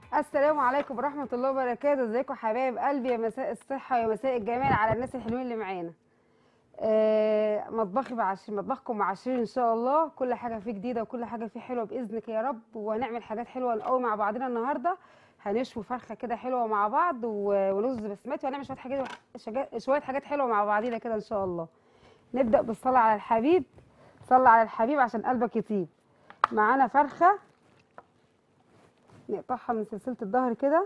السلام عليكم ورحمة الله وبركاته ازيكم حبايب قلبي يا مساء الصحة يا مساء الجمال على الناس الحلوين اللي معانا آه مطبخي بعشر مطبخكم مع عشرين ان شاء الله كل حاجة فيه جديدة وكل حاجة فيه حلوة بإذنك يا رب وهنعمل حاجات حلوة نقوي مع بعضنا النهاردة هنشوي فرخة كده حلوة مع بعض و- ورز بسمتي وهنعمل شوية حاجات شجا- شوية حاجات حلوة مع بعضينا كده ان شاء الله نبدأ بالصلاة على الحبيب صلى على الحبيب عشان قلبك يطيب معانا فرخة نقطعها من سلسلة الظهر كده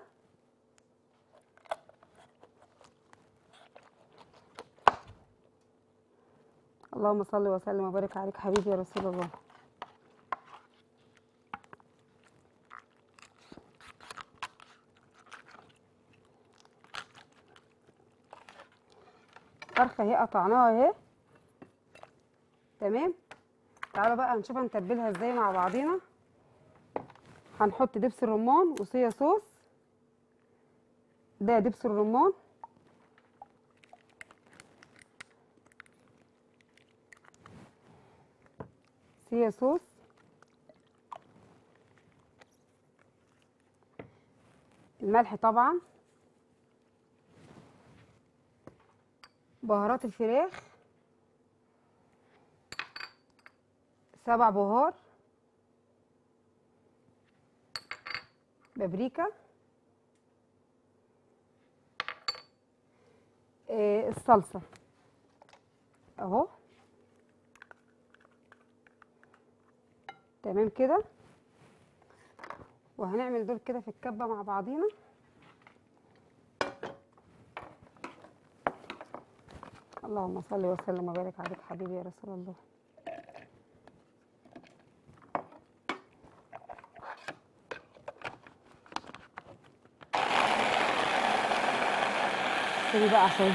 اللهم صل وسلم وبارك عليك حبيبي يا رسول الله فرخة اهي قطعناها اهي تمام تعالوا بقى نشوف هنتبلها ازاي مع بعضينا هنحط دبس الرمان وصويا صوص ده دبس الرمان صويا صوص الملح طبعا بهارات الفراخ سبع بهار بابريكا آه، الصلصة اهو تمام كده وهنعمل دول كده في الكبة مع بعضينا اللهم صل وسلم وبارك عليك حبيبي يا رسول الله سيبي بقى عشان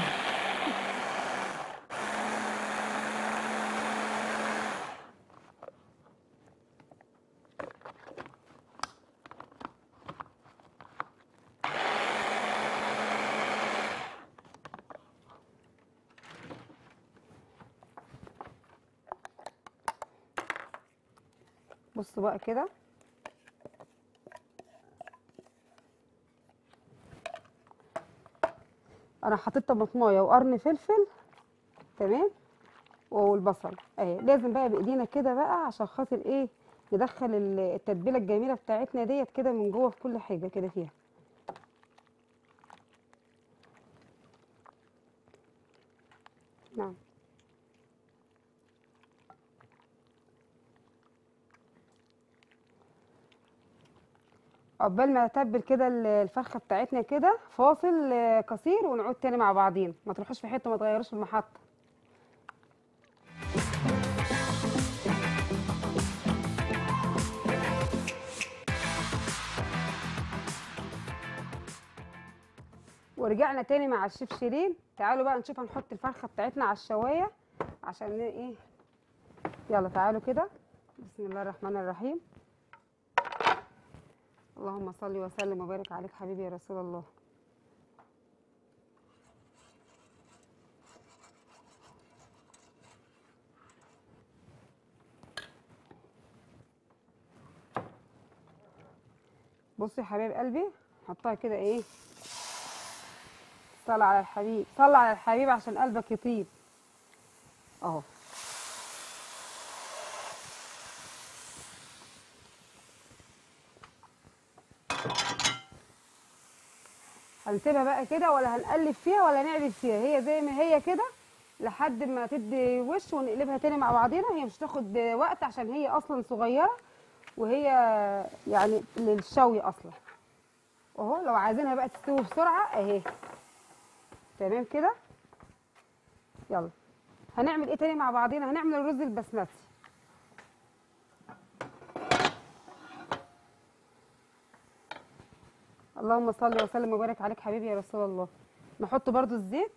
بصوا بقى كده انا حطيت طماطمايه وقرن فلفل تمام والبصل اهي لازم بقى بايدينا كده بقى عشان خاطر ايه ندخل ال- التتبيله الجميله بتاعتنا ديت كده من جوه في كل حاجه كده فيها نعم عقبال ما اتبل كده ال- الفرخه بتاعتنا كده فاصل آه، قصير ونعود تاني مع بعضين ما تروحوش في حته ما تغيروش المحطه ورجعنا تاني مع الشيف شيرين تعالوا بقى نشوف هنحط الفرخه بتاعتنا على الشوايه عشان ن- ايه يلا تعالوا كده بسم الله الرحمن الرحيم اللهم صل وسلم وبارك عليك حبيبي يا رسول الله بصوا يا حبايب قلبي حطها كده ايه صل على الحبيب صل على الحبيب عشان قلبك يطيب اهو هنسيبها بقى كده ولا هنقلب فيها ولا نعدل فيها هي زي ما هي كده لحد ما تدي وش ونقلبها تاني مع بعضينا هي مش تاخد وقت عشان هي اصلا صغيره وهي يعني للشوي اصلا اهو لو عايزينها بقى تستوي بسرعه اهي تمام كده يلا هنعمل ايه تاني مع بعضينا هنعمل الرز البسمتي اللهم صل وسلم وبارك عليك حبيبي يا رسول الله نحط برضو الزيت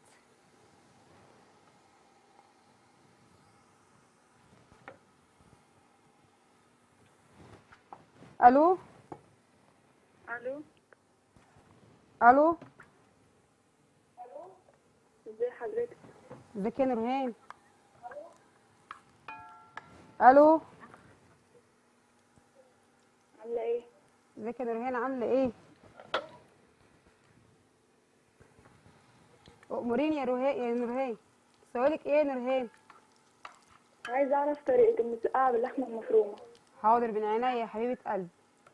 الو الو الو ازي حضرتك ازيك يا نورهان الو عامله ايه ازيك يا نورهان عامله ايه اموريني يا رهان يا نورهان سؤالك ايه يا نورهان عايزة أعرف طريقة المسقعة باللحمة المفرومة حاضر من عينيا يا حبيبه قلبي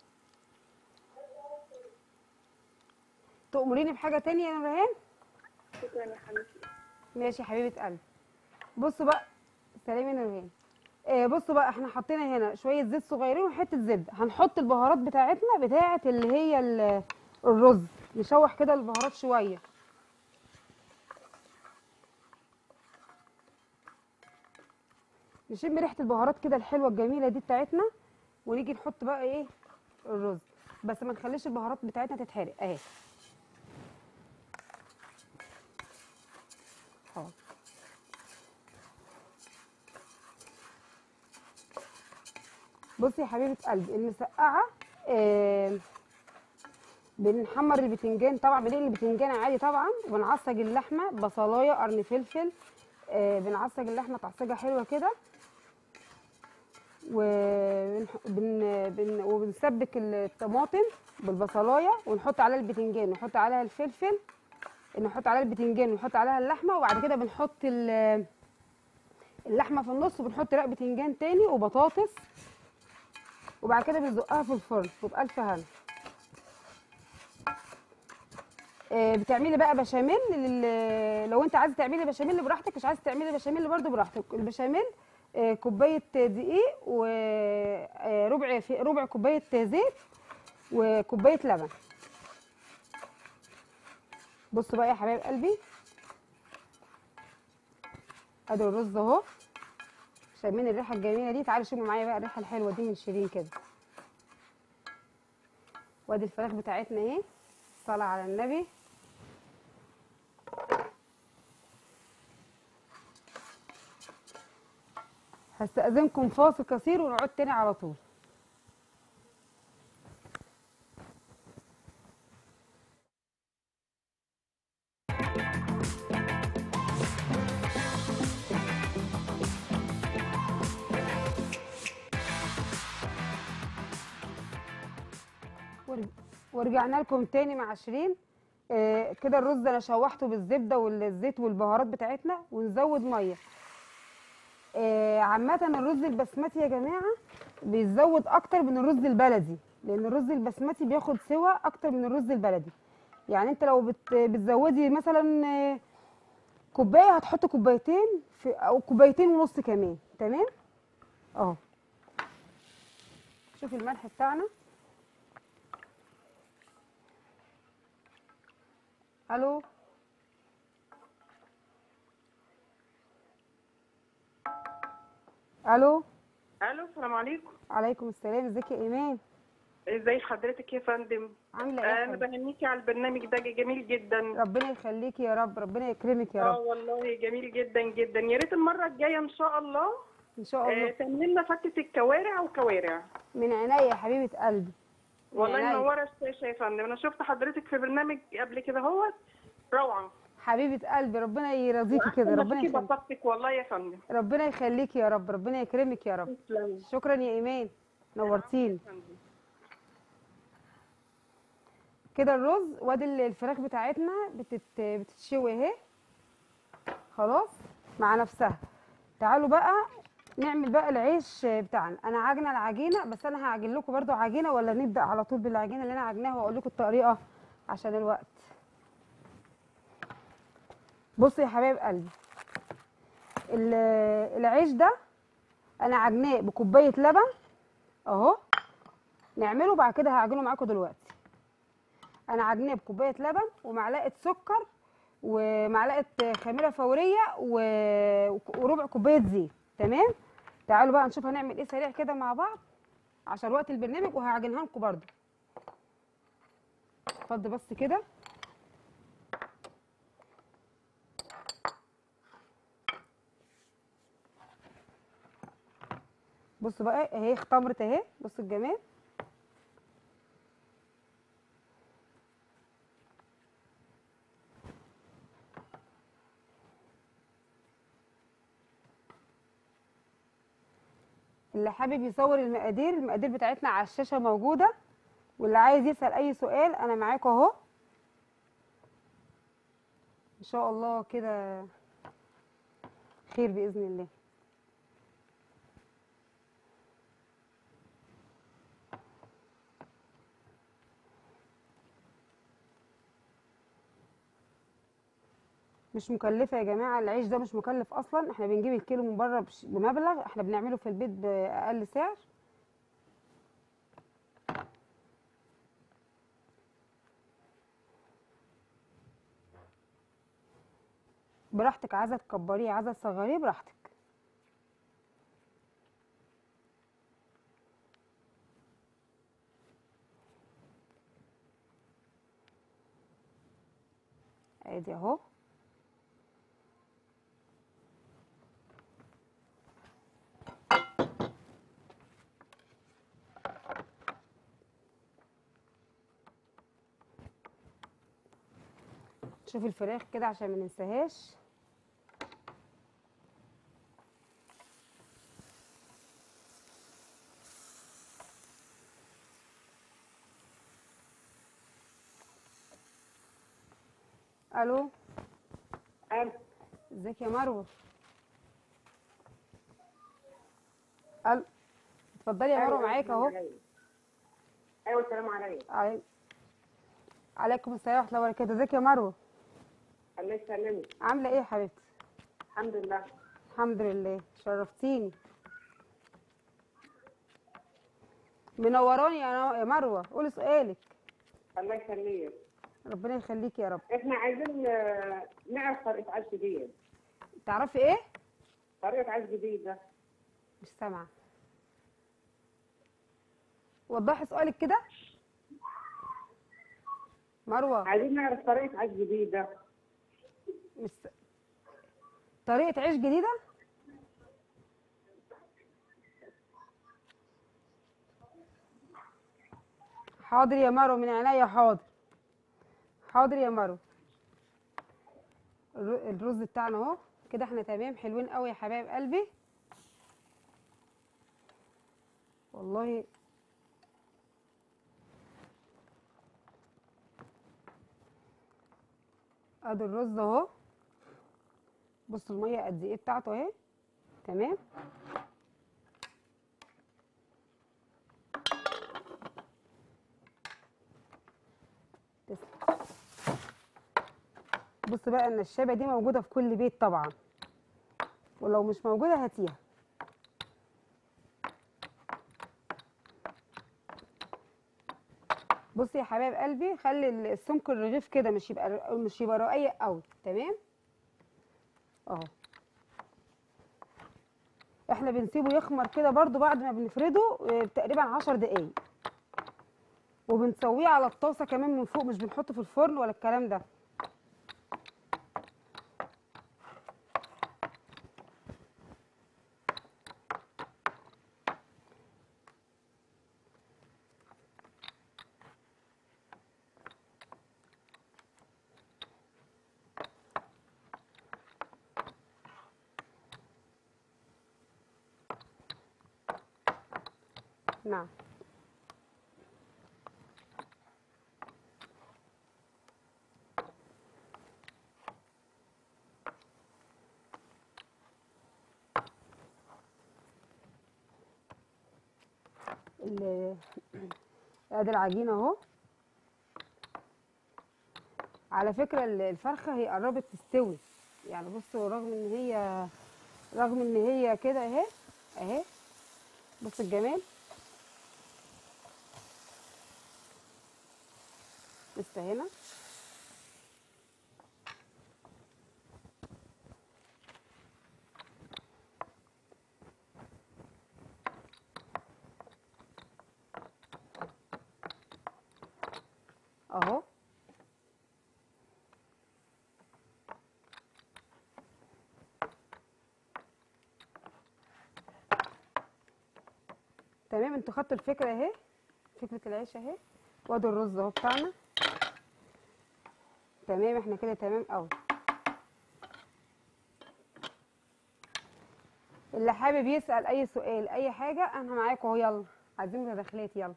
تأمريني بحاجه تانية يا نورهان شكرا يا حبيبتي ماشي يا حبيبه قلبي بصوا بقى سلام يا نورهان آه بصوا بقى احنا حطينا هنا شويه زيت صغيرين وحته زبده هنحط البهارات بتاعتنا بتاعه اللي هي ال- الرز نشوح كده البهارات شويه نشم ريحه البهارات كده الحلوه الجميله دي بتاعتنا ونيجي نحط بقى ايه الرز بس ما نخليش البهارات بتاعتنا تتحرق اهي حاضر بصي يا حبيبه قلبي المسقعه آه بنحمر البتنجان طبعا بنقلي البتنجان عادي طبعا وبنعصج اللحمه بصلايه قرن فلفل آه بنعصج اللحمه تعصيجه حلوه كده وبن بن بن وبنسبك الطماطم بالبصلايه ونحط عليها البتنجان ونحط عليها الفلفل نحط عليها البتنجان ونحط عليها اللحمه وبعد كده بنحط ال- اللحمه في النص وبنحط رق بتنجان تاني وبطاطس وبعد كده بنزقها في الفرن وبألف هنا آه، بتعملي بقى بشاميل لل- لو انت عايزه تعملي بشاميل براحتك مش عايزه تعملي بشاميل برده براحتك البشاميل آه، كوبايه دقيق وربع في ربع كوبايه زيت وكوبايه لبن بصوا بقى يا حبايب قلبي ادي الرز اهو شايفين الريحه الجميله دي تعالوا شوفوا معايا بقى الريحه الحلوه دي من شيرين كده وادي الفراخ بتاعتنا اهي صلاه على النبي هستأذنكم فاصل قصير ونقعد تاني على طول ورج- ورجعنا لكم تاني مع شيرين آه كده الرز انا شوحته بالزبده والزيت والبهارات بتاعتنا ونزود ميه آه عامه الرز البسمتي يا جماعه بيزود اكتر من الرز البلدي لان الرز البسمتي بياخد سوى اكتر من الرز البلدي يعني انت لو بت بتزودي مثلا آه، كوبايه هتحط كوبايتين في او كوبايتين ونص كمان تمام اه شوفي الملح بتاعنا الو الو الو السلام عليكم عليكم السلام ازيك يا ايمان ازي حضرتك يا فندم عامله ايه يا انا حبيبتي؟ بهنيكي على البرنامج ده جميل جدا ربنا يخليكي يا رب ربنا يكرمك يا اه رب والله جميل جدا جدا يا ريت المره الجايه ان شاء الله ان شاء آه الله تعملي لنا فتة الكوارع وكوارع من عينيا يا حبيبه قلبي من والله عينيا. منوره الشاشه يا فندم انا شفت حضرتك في برنامج قبل كده اهوت روعه حبيبه قلبي ربنا يرضيكي كده ربنا يخليكي يخليك بطاقتك والله يا فندم ربنا يخليكي يا رب ربنا يكرمك يا رب تسلمي شكرا يا ايمان نورتيني يا فندم. كده الرز وادي ال- الفراخ بتاعتنا بتت... بتتشوي اهي خلاص مع نفسها تعالوا بقى نعمل بقى العيش بتاعنا انا عاجنه العجينه بس انا هعجن لكم برضو عجينه ولا نبدا على طول بالعجينه اللي انا عجناها واقول لكم الطريقه عشان الوقت بصوا يا حبايب قلبي ال- العيش ده انا عجناه بكوبايه لبن اهو نعمله بعد كده هعجنه معاكم دلوقتي انا عجناه بكوبايه لبن ومعلقه سكر ومعلقه خميره فوريه و- وربع كوبايه زيت تمام تعالوا بقى نشوف هنعمل ايه سريع كده مع بعض عشان وقت البرنامج وهعجنها لكم برده اتفضل بس كده بصوا بقى اهي اختمرت اهي بصوا الجمال اللي حابب يصور المقادير المقادير بتاعتنا على الشاشه موجوده واللي عايز يسال اي سؤال انا معاكم اهو ان شاء الله كده خير باذن الله مش مكلفة يا جماعة العيش ده مش مكلف أصلا احنا بنجيب الكيلو من بره بش- بمبلغ احنا بنعمله في البيت بأقل سعر براحتك عايزة تكبريه عايزة تصغريه براحتك ادي اهو شوف الفراخ كده عشان ما ننساهاش الو ألو ازيك يا مروه الو اتفضلي يا مروه معاك اهو أيوة السلام عليكم علي- عليكم السلام ورحمه الله وبركاته ازيك يا مروه الله يسلمك عامله ايه يا حبيبتي الحمد لله الحمد لله شرفتيني منوراني يا يا مروه قولي سؤالك الله يخليك ربنا يخليكي يا رب احنا عايزين آه، نعرف طريقة عيش جديد تعرفي ايه طريقة عيش جديدة مش سامعه وضحي سؤالك كده مروه عايزين نعرف طريقة عيش جديدة مش س... طريقه عيش جديده حاضر يا مروه من عينيا حاضر حاضر يا مروه الر- الرز بتاعنا اهو كده احنا تمام حلوين قوي يا حبايب قلبي والله ادي الرز اهو بصوا الميه قد ايه بتاعته اهي تمام تسلم بص بقى النشابه دي موجوده في كل بيت طبعا ولو مش موجوده هاتيها بصي يا حبايب قلبي خلي السمك الرغيف كده مش يبقى مش يبقى رقيق قوي تمام اهو احنا بنسيبه يخمر كده برضو بعد ما بنفرده آه، تقريبا عشر دقايق وبنسويه على الطاسه كمان من فوق مش بنحطه في الفرن ولا الكلام ده نعم ال- ادي العجينه اهو على فكره ال- الفرخه هي قربت تستوي يعني بصوا رغم ان هي رغم ان هي كده اهي اهي بص الجمال لسه هنا اهو تمام انتوا خدتوا الفكره اهي فكره العيش اهي وادي الرز اهو بتاعنا تمام احنا كده تمام قوي اللي حابب يسأل اي سؤال اي حاجه انا معاكم اهو يلا عايزين مداخلات يلا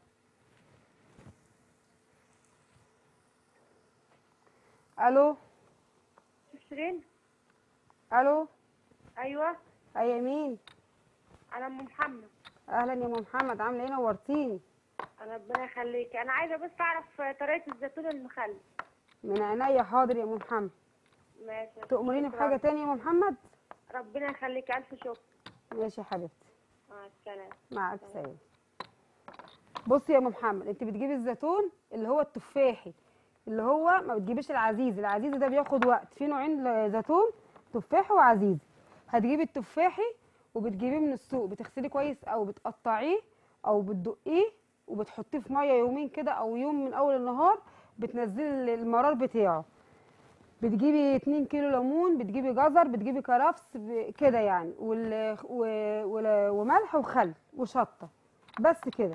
الو شيرين الو ايوه اي مين انا ام محمد اهلا يا ام محمد عامله ايه نورتيني ربنا يخليك انا عايزه بس اعرف طريقه الزيتون المخلل من عينيا حاضر يا ام محمد ماشي تؤمريني شكراً. بحاجه تانية يا ام محمد ربنا يخليك الف شكر ماشي يا حبيبتي مع السلامه مع الف سلامه بصي يا ام محمد انت بتجيبي الزيتون اللي هو التفاحي اللي هو ما بتجيبيش العزيز العزيز ده بياخد وقت في نوعين ل- زيتون تفاحي وعزيزي هتجيبي التفاحي وبتجيبيه من السوق بتغسليه كويس او بتقطعيه او بتدقيه وبتحطيه في ميه يومين كده او يوم من اول النهار بتنزلي المرار بتاعه بتجيبي 2 كيلو ليمون بتجيبي جزر بتجيبي كرفس ب- كده يعني وال... و... وال... وملح وخل وشطه بس كده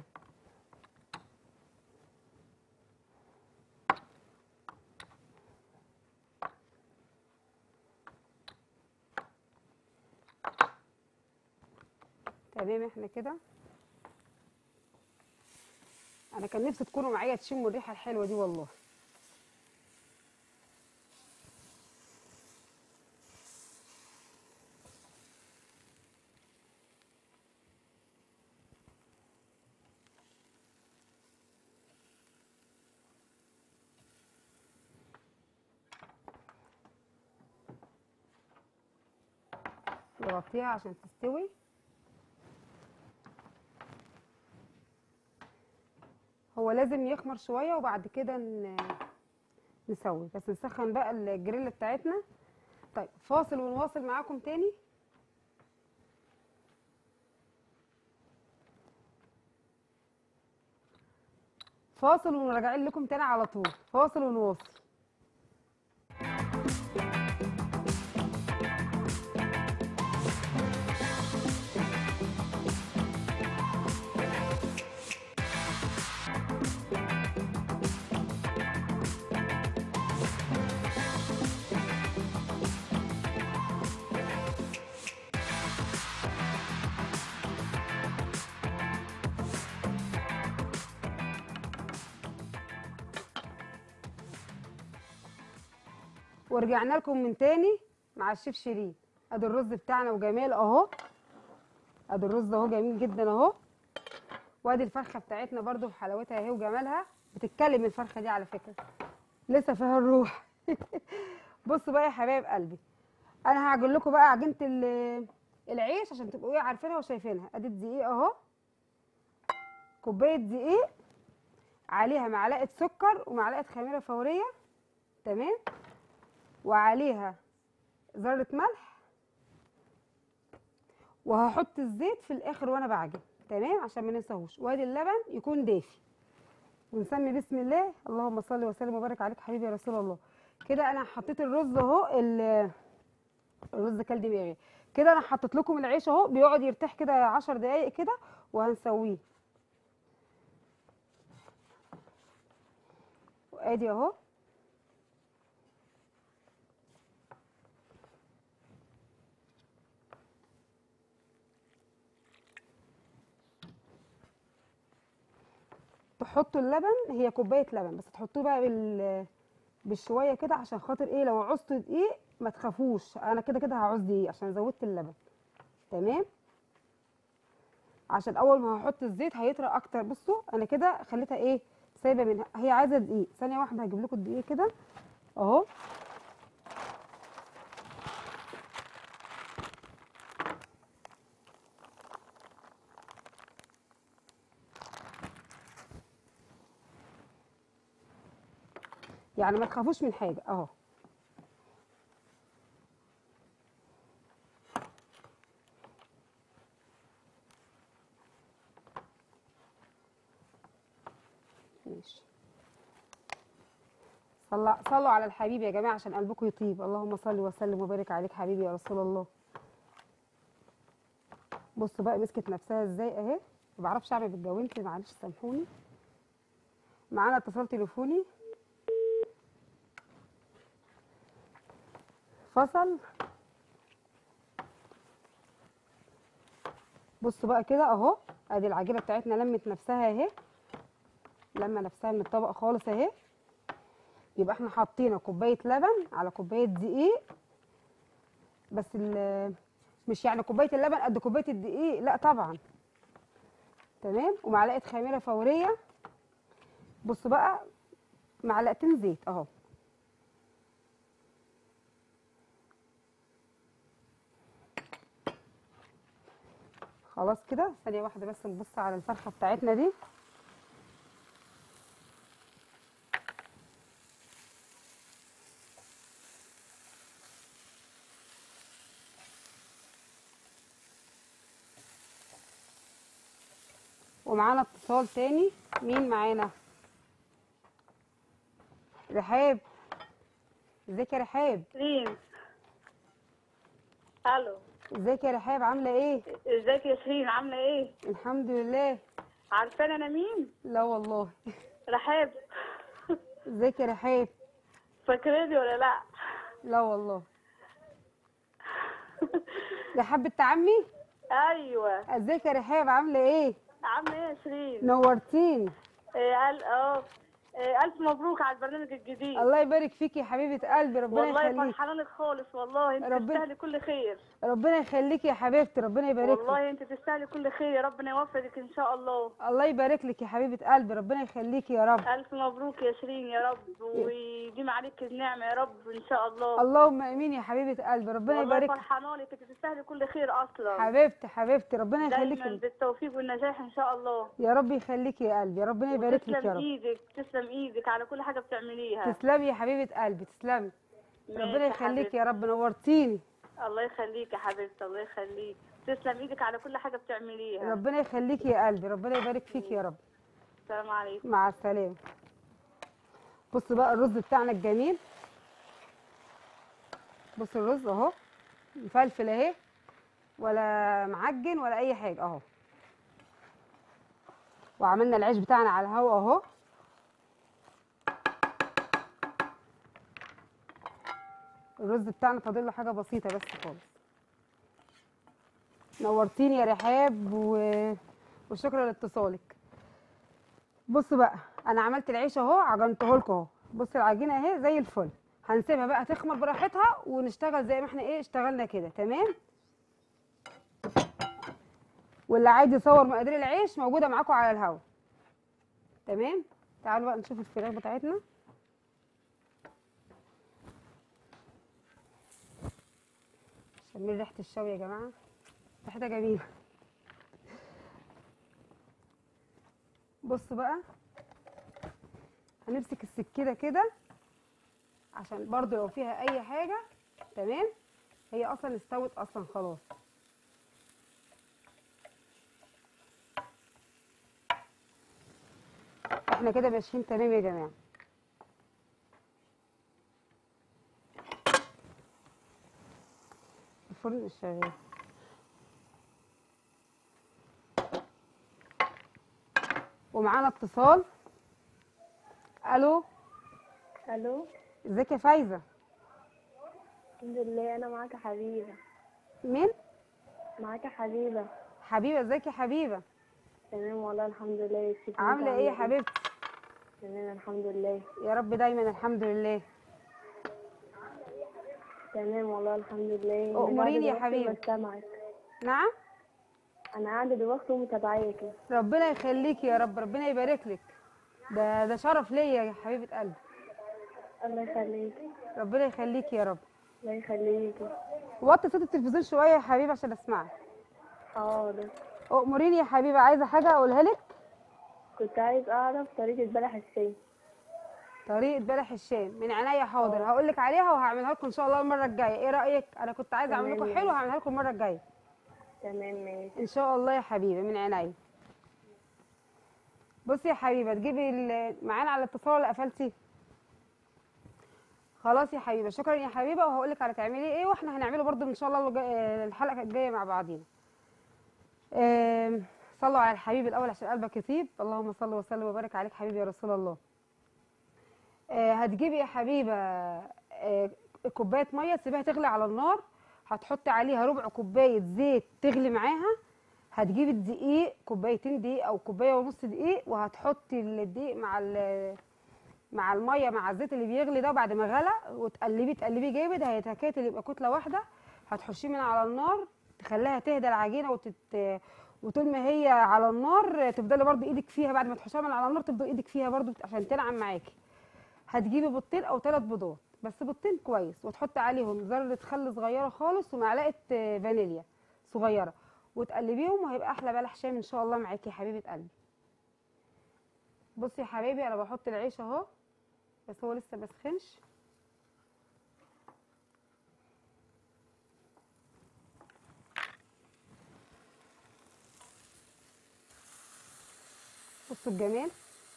تمام احنا كده انا كان نفسي تكونوا معايا تشموا الريحه الحلوه دي والله نغطيها عشان تستوي هو لازم يخمر شويه وبعد كده ن- نسوي بس نسخن بقى الجريل بتاعتنا طيب فاصل ونواصل معاكم تاني فاصل وراجعين لكم تاني على طول فاصل ونواصل ورجعنا لكم من تاني مع الشيف شيرين ادي الرز بتاعنا وجمال اهو ادي الرز اهو جميل جدا اهو وادي الفرخه بتاعتنا برضو بحلاوتها اهي وجمالها بتتكلم الفرخه دي على فكره لسه فيها الروح بصوا بقى يا حبايب قلبي انا هعجن لكم بقى عجينه ال- العيش عشان تبقوا ايه عارفينها وشايفينها ادي الدقيق اهو كوبايه دقيق عليها معلقه سكر ومعلقه خميره فوريه تمام وعليها ذره ملح وهحط الزيت في الاخر وانا بعجن تمام عشان ما ننساهوش وادي اللبن يكون دافي ونسمي بسم الله اللهم صل وسلم وبارك عليك حبيبي يا رسول الله كده انا حطيت الرز اهو ال- الرز كل دماغي كده انا حطيت لكم العيش اهو بيقعد يرتاح كده 10 دقايق كده وهنسويه وادي اهو تحطوا اللبن هي كوبايه لبن بس تحطوه بقى بال بالشويه كده عشان خاطر ايه لو عوزتوا دقيق ما تخافوش انا كده كده هعوز دقيق عشان زودت اللبن تمام عشان اول ما هحط الزيت هيطرى اكتر بصوا انا كده خليتها ايه سايبه منها هي عايزه دقيق ثانيه واحده هجيب لكم الدقيق كده اهو يعني ما تخافوش من حاجه اهو ماشي صلى صلوا على الحبيب يا جماعه عشان قلبكم يطيب اللهم صل وسلم وبارك عليك حبيبي يا رسول الله بصوا بقى مسكت نفسها ازاي اهي ما بعرفش اعمل بالجوانتي معلش سامحوني معانا اتصال تليفوني فصل بصوا بقى كده اهو ادي العجينه بتاعتنا لمت نفسها اهي لما نفسها من الطبق خالص اهي يبقى احنا حطينا كوبايه لبن على كوبايه دقيق بس ال- مش يعني كوبايه اللبن قد كوبايه الدقيق لا طبعا تمام ومعلقه خميره فوريه بصوا بقى معلقتين زيت اهو خلاص كده ثانيه واحده بس نبص على الفرخه بتاعتنا دي ومعانا اتصال تاني مين معانا رحاب ازيك يا رحاب شيرين الو ازيك يا رحاب عامله ايه ازيك يا شيرين عامله ايه الحمد لله عارفانه انا مين لا والله رحاب ازيك يا رحاب فاكراني ولا لا لا والله رحاب بنت عمي ايوه ازيك يا رحاب عامله ايه عامله ايه يا شيرين نورتيني إيه قال اه إيه الف مبروك على البرنامج الجديد الله يبارك فيكي يا حبيبه قلبي ربنا والله يخليك فرحانه لك خالص والله انت ربنا- تستاهلي كل خير ربنا يخليكي يا حبيبتي ربنا يبارك لك والله انت تستاهلي كل خير يا ربنا يوفقك ان شاء الله الله يبارك لك يا حبيبه قلبي ربنا يخليكي يا رب الف مبروك يا شيرين يا رب ويديم عليك النعمه يا رب ان شاء الله اللهم امين يا حبيبه قلبي ربنا والله يبارك لك فرحانه لك انت تستاهلي كل خير اصلا حبيبتي حبيبتي ربنا دايما يخليكي بالتوفيق والنجاح ان شاء الله يا رب يخليكي يا قلبي ربنا يبارك لك يا تسلم رب ايدك تسلم ايدك على كل حاجه بتعمليها تسلمي يا حبيبه قلبي تسلمي ماشي ربنا يا يخليكي يا حبيبتي. رب نورتيني الله يخليك يا حبيبتي الله يخليك تسلم ايدك على كل حاجه بتعمليها ربنا يخليكي يا قلبي ربنا يبارك فيكي يا رب السلام عليكم مع السلامه بصوا بقى الرز بتاعنا الجميل بصوا الرز اهو مفلفل اهي ولا معجن ولا اي حاجه اهو وعملنا العيش بتاعنا على الهوا اهو الرز بتاعنا فاضل له حاجه بسيطه بس خالص نورتيني يا رحاب و... وشكرا لاتصالك بصوا بقى انا عملت العيش اهو عجنته لكم اهو بصوا العجينه اهي زي الفل هنسيبها بقى تخمر براحتها ونشتغل زي ما احنا ايه اشتغلنا كده تمام واللي عايز يصور مقادير العيش موجوده معاكم على الهوا تمام تعالوا بقى نشوف الفراخ بتاعتنا شمين ريحه الشوي يا جماعه ريحتها جميله بصوا بقى هنمسك السكينه كده عشان برضو لو فيها اي حاجه تمام هي اصلا استوت اصلا خلاص احنا كده ماشيين تمام يا جماعه الفرن مش شغال ومعانا اتصال الو الو ازيك يا فايزه الحمد لله انا معاك يا حبيبه مين معاك يا حبيبه حبيبه ازيك يا حبيبه تمام والله الحمد لله يا ستي عامله ايه يا حبيبتي تمام الحمد لله يا رب دايما الحمد لله تمام والله الحمد لله أؤمريني يا أنا قاعدة حبيبي. دلوقتي بستمعك نعم انا قاعده دلوقتي ومتابعاكي ربنا يخليكي يا رب ربنا يبارك لك ده ده شرف ليا يا حبيبه قلبي الله يخليك ربنا يخليكي يا رب الله يخليكي وطي صوت التلفزيون شويه يا حبيبه عشان اسمعك حاضر اموريني يا حبيبه عايزه حاجه اقولها لك كنت عايز اعرف طريقه بلح الشاي طريقه بلح الشام من عينيا حاضر هقول لك عليها وهعملها لكم ان شاء الله المره الجايه ايه رايك انا كنت عايزه اعمل لكم تمام. حلو هعملها لكم المره الجايه تمام ماشي ان شاء الله يا حبيبه من عينيا بصي يا حبيبه تجيبي ال- معانا على الاتصال ولا قفلتي خلاص يا حبيبه شكرا يا حبيبه وهقول لك على تعملي ايه واحنا هنعمله برضو ان شاء الله الجاي- الحلقه الجايه مع بعضينا آم، صلوا على الحبيب الاول عشان قلبك يطيب اللهم صل وسلم وبارك عليك حبيبي يا رسول الله آه، هتجيبي يا حبيبه آه، كوبايه ميه تسيبيها تغلي على النار هتحطي عليها ربع كوبايه زيت تغلي معاها هتجيبي الدقيق كوبايتين دقيق او كوبايه ونص دقيق وهتحطي الدقيق مع ال- مع الميه مع الزيت اللي بيغلي ده بعد ما غلى وتقلبي تقلبي جامد هيتكاتل يبقى كتله واحده هتحشيه من على النار تخليها تهدى العجينه وتت وطول ما هي على النار تفضلي برضو ايدك فيها بعد ما تحشيها من على النار تفضل ايدك فيها برضو عشان تنعم معاكي هتجيبي بيضتين او ثلاث بيضات بس بيضتين كويس وتحطي عليهم ذره خل صغيره خالص ومعلقه آه، فانيليا صغيره وتقلبيهم وهيبقى احلى بلح شام ان شاء الله معاكي يا حبيبه قلبي بصي يا حبايبي انا بحط العيش اهو بس هو لسه ما سخنش بصوا الجمال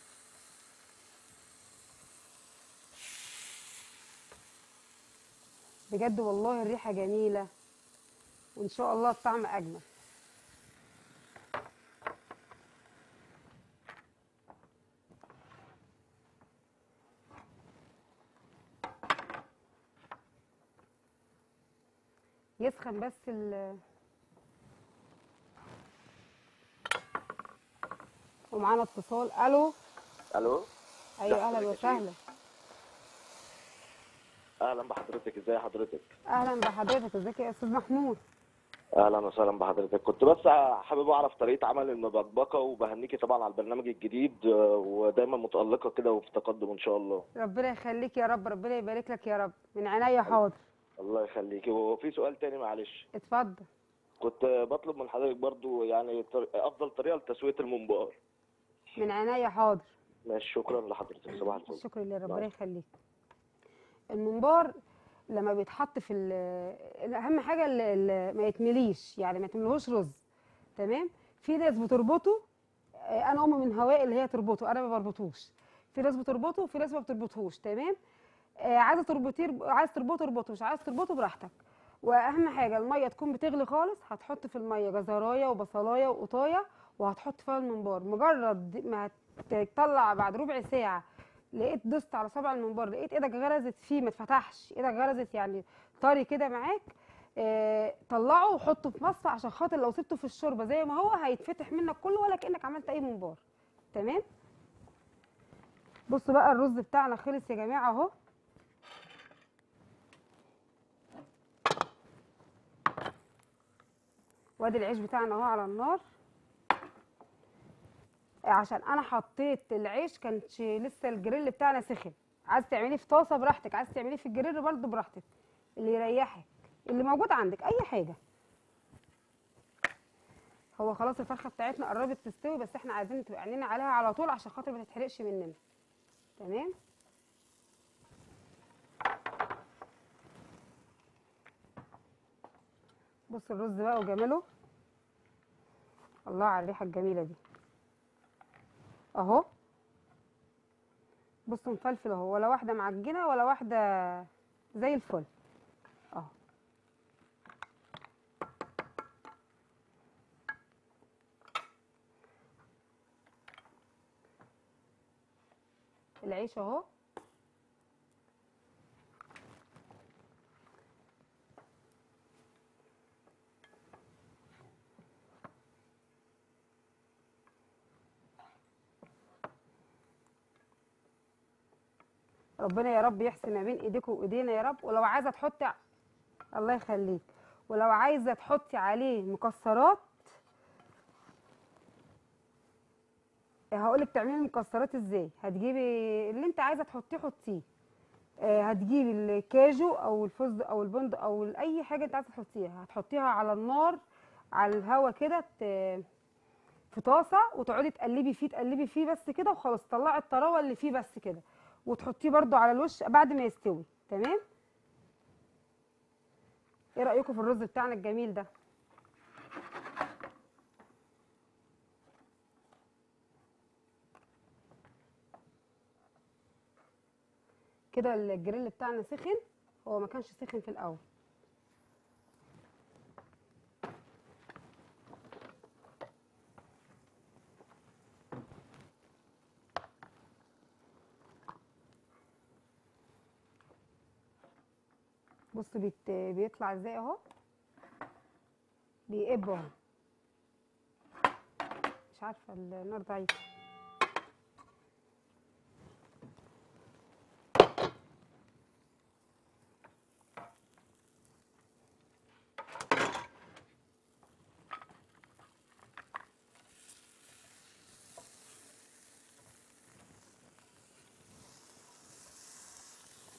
بجد والله الريحة جميلة وإن شاء الله الطعم أجمل يسخن بس ال ومعانا اتصال الو الو ايوه حضرتك اهلا يا وسهلا اهلا بحضرتك ازي حضرتك اهلا بحضرتك ازيك يا استاذ محمود اهلا وسهلا بحضرتك كنت بس حابب اعرف طريقه عمل المبكبكه وبهنيكي طبعا على البرنامج الجديد آه، ودايما متالقه كده وفي تقدم ان شاء الله ربنا يخليك يا رب ربنا يبارك لك يا رب من عينيا حاضر الله يخليكي وفي سؤال تاني معلش اتفضل كنت بطلب من حضرتك برضو يعني طر- افضل طريقه لتسويه الممبار من عينيا حاضر ماشي شكرا لحضرتك صباح الفل شكرا لله ربنا نعم. يخليك الممبار لما بيتحط في ال- اهم حاجه ال- ال- ما يتمليش يعني ما تملهوش رز تمام في ناس بتربطه آه، انا ام من هواء اللي هي تربطه انا ما بربطوش في ناس بتربطه وفي ناس ما بتربطهوش تمام آه، عايزه تربطيه عايز تربطه اربطه مش عايز تربطه براحتك واهم حاجه الميه تكون بتغلي خالص هتحط في الميه جزرايه وبصلايه وقطايه وهتحط فيها الممبار مجرد ما تطلع بعد ربع ساعه لقيت دوست على صبع الممبار لقيت ايدك غرزت فيه ما اتفتحش ايدك غرزت يعني طري كده معاك آه طلعه وحطه في مصفى عشان خاطر لو سبته في الشوربه زي ما هو هيتفتح منك كله ولا كانك عملت اي ممبار تمام بصوا بقى الرز بتاعنا خلص يا جماعه اهو وادي العيش بتاعنا اهو على النار عشان انا حطيت العيش كانش لسه الجريل بتاعنا سخن عايز تعمليه في طاسه براحتك عايز تعمليه في الجريل برضه براحتك اللي يريحك اللي موجود عندك اي حاجه هو خلاص الفرخه بتاعتنا قربت تستوي بس احنا عايزين تبقى عينينا عليها على طول عشان خاطر ما تتحرقش مننا تمام بص الرز بقى وجماله الله على الريحه الجميله دي اهو بصوا مفلفل اهو ولا واحده معجنه ولا واحده زي الفل اهو العيش اهو ربنا يا رب يحسن ما بين ايديكم وايدينا يا رب ولو عايزه تحطي ع- الله يخليك ولو عايزه تحطي عليه مكسرات هقولك تعملي المكسرات ازاي هتجيبي اللي انت عايزه تحطيه حطيه آه، هتجيبي الكاجو او الفستق او البندق او اي حاجه انت عايزه تحطيها هتحطيها على النار على الهوا كده ت- في طاسه وتقعدي تقلبي فيه تقلبي فيه بس كده وخلاص طلعي الطراوه اللي فيه بس كده وتحطيه برده على الوش بعد ما يستوي تمام ايه رايكم في الرز بتاعنا الجميل ده كده الجريل بتاعنا سخن هو ما كانش سخن في الاول بص بيت... بيطلع ازاي اهو بيقب اهو مش عارفه النار ضعيفه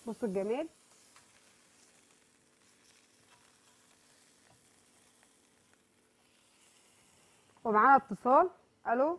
بصوا الجمال ومعانا اتصال الو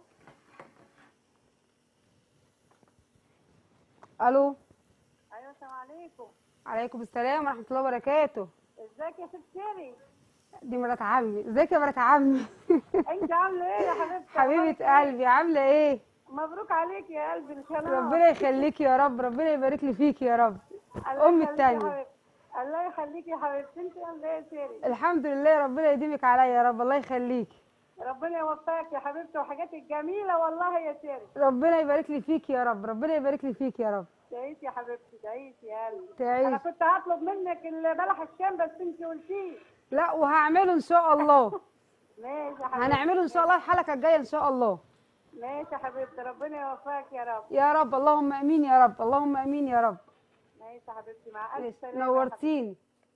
الو ايوه السلام عليكم عليكم السلام ورحمه الله وبركاته ازيك يا ست شيري دي مرات عمي ازيك يا مرات عمي انت عامله ايه يا حبيبتي حبيبه قلبي عامله ايه مبروك عليك يا قلبي ان شاء الله ربنا يخليكي يا رب ربنا يبارك لي فيكي يا رب الله أمي يخليك يا التانية. حبيبتي. الله يخليك يا حبيبتي انت عامله ايه يا شيري الحمد لله ربنا يديمك عليا يا رب الله يخليكي ربنا يوفقك يا حبيبتي وحاجاتك جميله والله يا شيري ربنا يبارك لي فيكي يا رب ربنا يبارك لي فيكي يا رب تعيش يا حبيبتي تعيش يا قلبي تعيش. انا كنت هطلب منك البلح الشام بس انت قلتيه لا وهعمله ان شاء الله ماشي يا حبيبتي هنعمله ان شاء الله الحلقه الجايه ان شاء الله ماشي يا حبيبتي ربنا يوفقك يا رب يا رب اللهم امين يا رب اللهم امين يا رب ماشي يا حبيبتي مع الف ماشي، سلامه يا نورتيني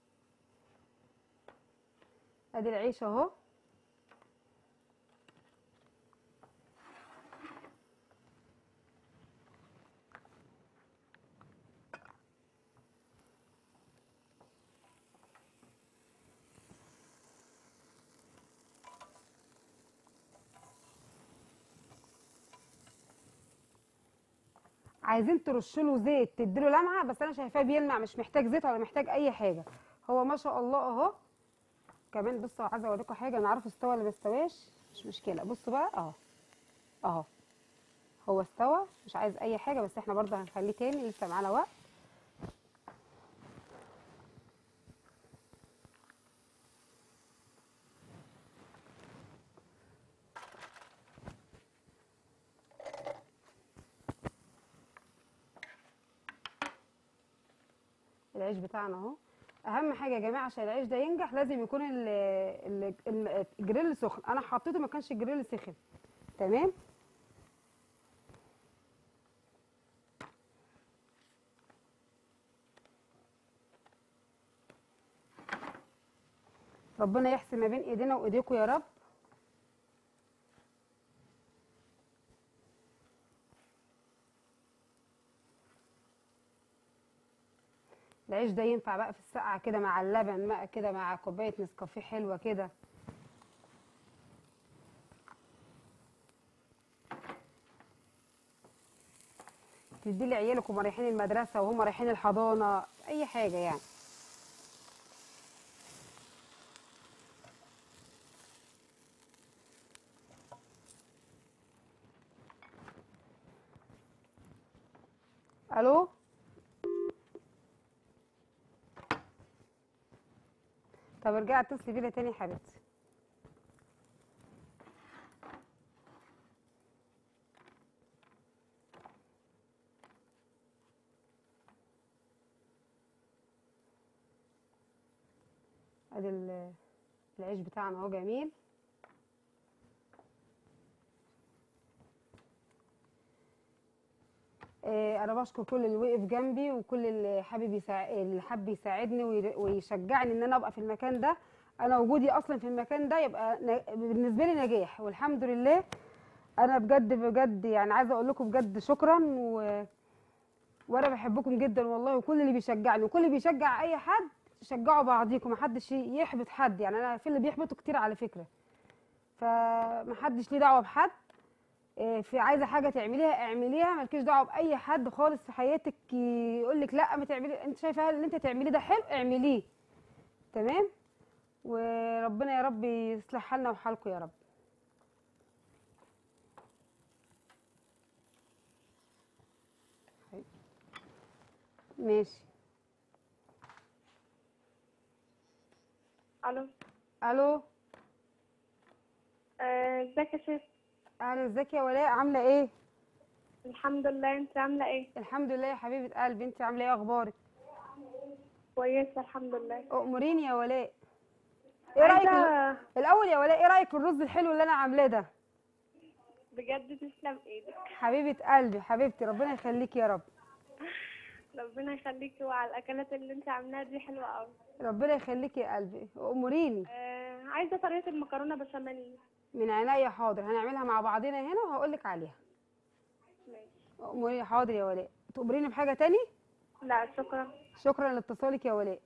ادي العيش اهو عايزين ترشوا له زيت تديله لمعه بس انا شايفاه بيلمع مش محتاج زيت ولا محتاج اي حاجه هو ما شاء الله اهو كمان بصوا عايزه اوريكم حاجه انا عارفه استوى ولا ما استواش مش مشكله بصوا بقى اهو اهو هو استوى مش عايز اي حاجه بس احنا برضه هنخليه تاني لسه معانا وقت العيش بتاعنا اهو اهم حاجه يا جماعه عشان العيش ده ينجح لازم يكون ال- ال- ال- الجريل سخن انا حطيته ما كانش الجريل سخن تمام ربنا يحسن ما بين ايدينا وايديكم يا رب العيش ده ينفع بقى في السقعة كده مع اللبن بقى كده مع كوباية نسكافيه حلوة كده تدي لعيالك وهم رايحين المدرسة وهم رايحين الحضانة أي حاجة يعني ألو طب ارجعي اتصلي بينا تاني يا حبيبتي ادي ال- العيش بتاعنا اهو جميل آه، انا بشكر كل اللي وقف جنبي وكل اللي حابب يساع... اللي حب يساعدني وير- ويشجعني ان انا ابقى في المكان ده انا وجودي اصلا في المكان ده يبقى ن... بالنسبه لي نجاح والحمد لله انا بجد بجد يعني عايزه اقول لكم بجد شكرا و... وانا بحبكم جدا والله وكل اللي بيشجعني وكل اللي بيشجع اي حد شجعوا بعضيكم محدش يحبط حد يعني انا في اللي بيحبطوا كتير على فكره فمحدش ليه دعوه بحد إيه، في عايزه حاجه تعمليها اعمليها مالكيش دعوه باي حد خالص في حياتك يقول لك لا ما تعملي انت شايفه اللي انت تعمليه ده حلو اعمليه تمام وربنا يا رب يصلح حالنا وحالكم يا رب ماشي الو الو آه، ازيك يا شيخ اهلا ازيك يا ولاء عامله ايه الحمد لله انت عامله ايه الحمد لله يا حبيبه قلبي انت عامله ايه اخبارك كويسه الحمد لله اموريني يا ولاء ايه رايك عايزة- الاول يا ولاء ايه رايك في الرز الحلو اللي انا عاملاه ده بجد تسلم ايدك حبيبه قلبي حبيبتي ربنا يخليكي يا رب ربنا يخليكي وعلى الاكلات اللي انت عاملاها دي حلوه قوي ربنا يخليكي يا قلبي اموريني آه عايزه طريقه المكرونه بشاميل من عينيا حاضر هنعملها مع بعضنا هنا وهقول لك عليها ماشي اموريني حاضر يا ولاء تأمريني بحاجه تاني لا شكرا شكرا لاتصالك يا ولاء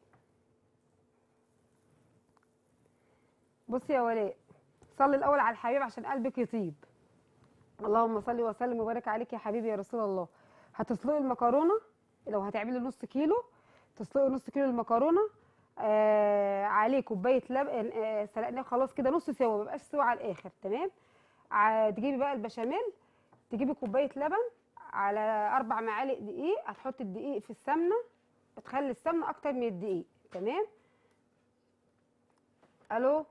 بصي يا ولاء صلي الاول على الحبيب عشان قلبك يطيب اللهم صل وسلم وبارك عليك يا حبيبي يا رسول الله هتسلقي المكرونه لو هتعملي نص كيلو تسلقي نص كيلو المكرونه آه عليه كوبايه لبن آه سلقناه خلاص كده نص سوا ما يبقاش سوا على الاخر تمام ع- تجيبي بقى البشاميل تجيبي كوبايه لبن على اربع معالق دقيق هتحطي الدقيق في السمنه تخلي السمنه اكتر من الدقيق تمام الو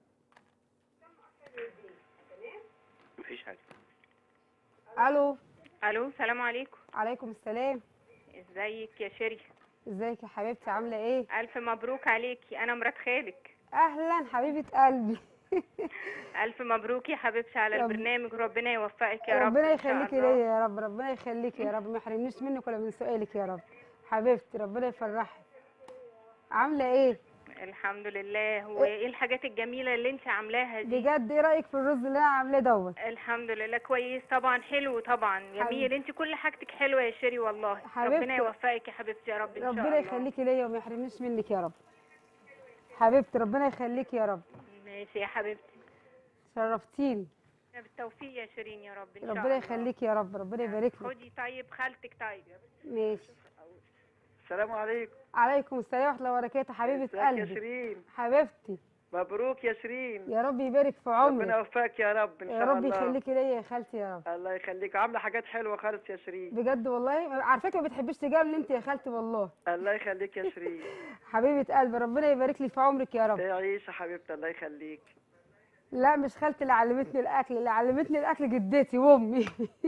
مفيش حاجة الو الو السلام عليكم عليكم السلام ازيك يا شيري ازيك يا حبيبتي عامله ايه الف مبروك عليكي انا مرات خالك اهلا حبيبه قلبي الف مبروك يا حبيبتي على رب- البرنامج وربنا يوفقك يا رب ربنا إن شاء يخليكي الله. ليا يا رب ربنا يخليكي يا رب ما يحرمنيش منك ولا من سؤالك يا رب حبيبتي ربنا يفرحك عامله ايه الحمد لله وايه الحاجات الجميله اللي انت عاملاها دي بجد ايه رايك في الرز اللي انا عاملاه دوت الحمد لله كويس طبعا حلو طبعا جميل انت كل حاجتك حلوه يا شيري والله حبيبتي. ربنا يوفقك يا حبيبتي يا رب ان شاء الله ربنا يخليكي ليا وما يحرمنيش منك يا رب حبيبتي ربنا يخليكي يا رب ماشي يا حبيبتي شرفتيني بالتوفيق يا شيرين يا رب ان شاء الله ربنا يخليكي يا رب ربنا يبارك لك خدي طيب خالتك طيب ماشي السلام عليكم عليكم السلام ورحمه الله وبركاته ازيك حبيبه يا قلبي شيرين حبيبتي مبروك يا شيرين يا رب يبارك في ربنا عمرك يوفقك يا رب ان يا شاء رب الله يخليكي ليا يا خالتي يا رب الله يخليك عامله حاجات حلوه خالص يا شيرين بجد والله على فكره ما بتحبيش تجاملي انت يا خالتي والله الله يخليك يا شيرين حبيبه قلبي ربنا يبارك لي في عمرك يا رب تعيش يا حبيبتي الله يخليك لا مش خالتي اللي علمتني الاكل اللي علمتني الاكل جدتي وامي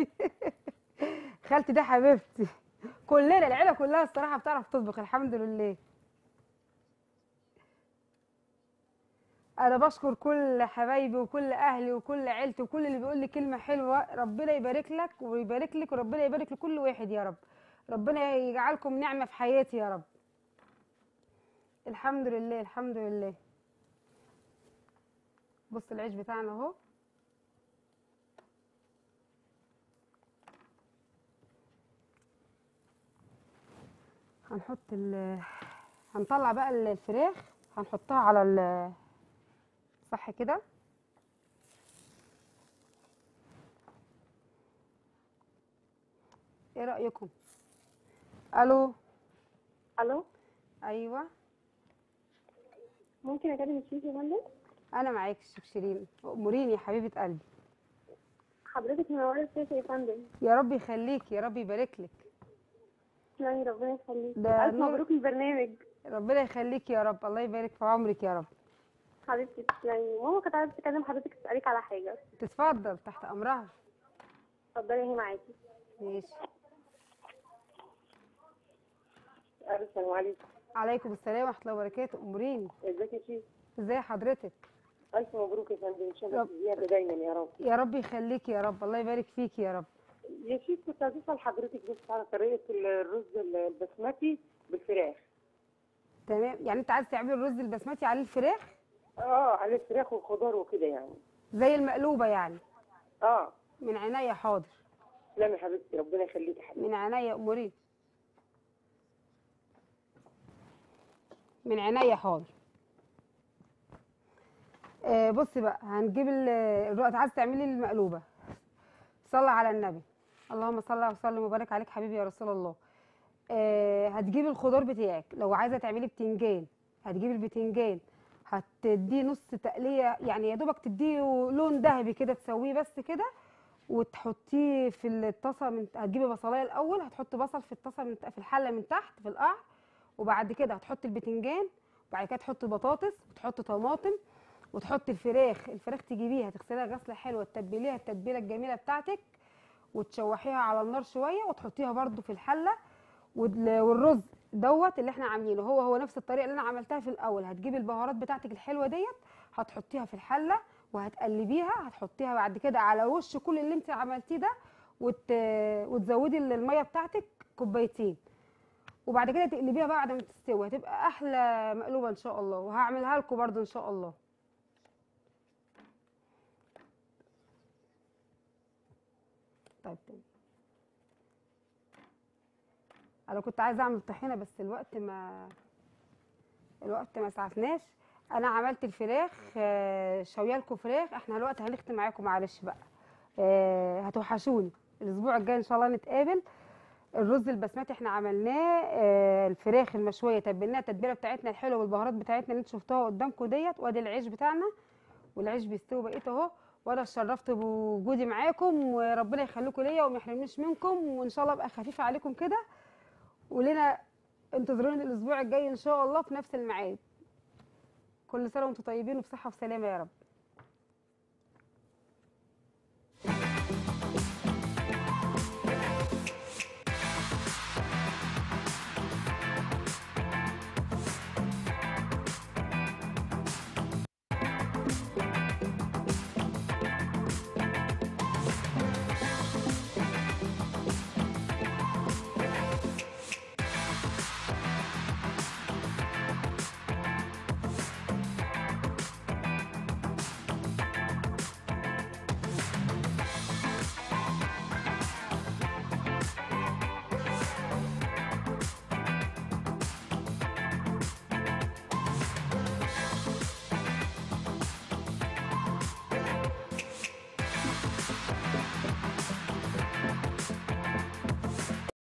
خالتي ده حبيبتي كلنا العيله كلها الصراحه بتعرف تطبخ الحمد لله انا بشكر كل حبايبي وكل اهلي وكل عيلتي وكل اللي بيقول لي كلمه حلوه ربنا يبارك لك ويبارك لك وربنا يبارك لكل واحد يا رب ربنا يجعلكم نعمه في حياتي يا رب الحمد لله الحمد لله بص العيش بتاعنا اهو هنحط ال هنطلع بقى ال- الفراخ هنحطها على ال صح كده ايه رأيكم الو الو ايوه ممكن اكلم الشيف يا فندم انا معاك الشيف شيرين اموريني يا حبيبه قلبي حضرتك منوره الشاشه يا فندم يا رب يخليك يا رب يبارك لك تسلمي ربنا يخليك ده الف نور. مبروك البرنامج ربنا يخليك يا رب الله يبارك في عمرك يا رب حبيبتي تسلمي ماما كانت عايزه تكلم حضرتك تسالك على حاجه تتفضل تحت امرها اتفضلي هي معاكي ماشي السلام عليكم عليكم السلام ورحمه الله وبركاته اموريني ازيك يا شيخ ازي حضرتك الف مبروك يا فندم ان شاء الله رب- زياده دايما يا رب يا رب يخليك يا رب الله يبارك فيك يا رب يا شيخ كنت عايزه اسال حضرتك بس على طريقه الرز البسمتي بالفراخ تمام يعني انت عايز تعملي الرز البسمتي عليه الفراخ اه على الفراخ والخضار وكده يعني زي المقلوبه يعني اه من عينيا حاضر تسلمي يا حبيبتي ربنا يخليك يا حبيبتي من عينيا اموريني من عينيا حاضر آه بصي بقى هنجيب ال- الرقط عايز تعملي المقلوبه صلى على النبي اللهم صل وسلم وبارك عليك حبيبي يا رسول الله آه هتجيبي الخضار بتاعك لو عايزه تعملي بتنجان هتجيبي البتنجان هتديه نص تقليه يعني يا دوبك تديه لون ذهبي كده تسويه بس كده وتحطيه في الطاسه من هتجيبي بصلايه الاول هتحطي بصل في الطاسه من... في الحله من تحت في القعر وبعد كده هتحطي البتنجان وبعد كده تحطي بطاطس وتحطي طماطم وتحطي الفراخ الفراخ تجيبيها تغسليها غسله حلوه تتبليها التتبيله الجميله بتاعتك وتشوحيها على النار شويه وتحطيها برده في الحله وال- والرز دوت اللي احنا عاملينه هو هو نفس الطريقه اللي انا عملتها في الاول هتجيبي البهارات بتاعتك الحلوه ديت هتحطيها في الحله وهتقلبيها هتحطيها بعد كده على وش كل اللي انت عملتيه ده وت... وتزودي الميه بتاعتك كوبايتين وبعد كده تقلبيها بعد ما تستوي هتبقى احلى مقلوبه ان شاء الله وهعملها لكم برضو ان شاء الله طيب تمام انا كنت عايزه اعمل طحينه بس الوقت ما الوقت ما سعفناش انا عملت الفراخ آه، شويه لكم فراخ احنا الوقت هنختم معاكم معلش بقى آه، هتوحشوني الاسبوع الجاي ان شاء الله نتقابل الرز البسمتي احنا عملناه آه، الفراخ المشويه تبلناها التتبيله بتاعتنا الحلوه والبهارات بتاعتنا اللي انتوا شفتوها قدامكم ديت وادي العيش بتاعنا والعيش بيستوي بقيت اهو وانا اتشرفت بوجودي معاكم وربنا يخليكم ليا وما يحرمنيش منكم وان شاء الله ابقى خفيفه عليكم كده ولنا انتظروني الاسبوع الجاي ان شاء الله في نفس الميعاد كل سنه وانتم طيبين وبصحه وسلامه يا رب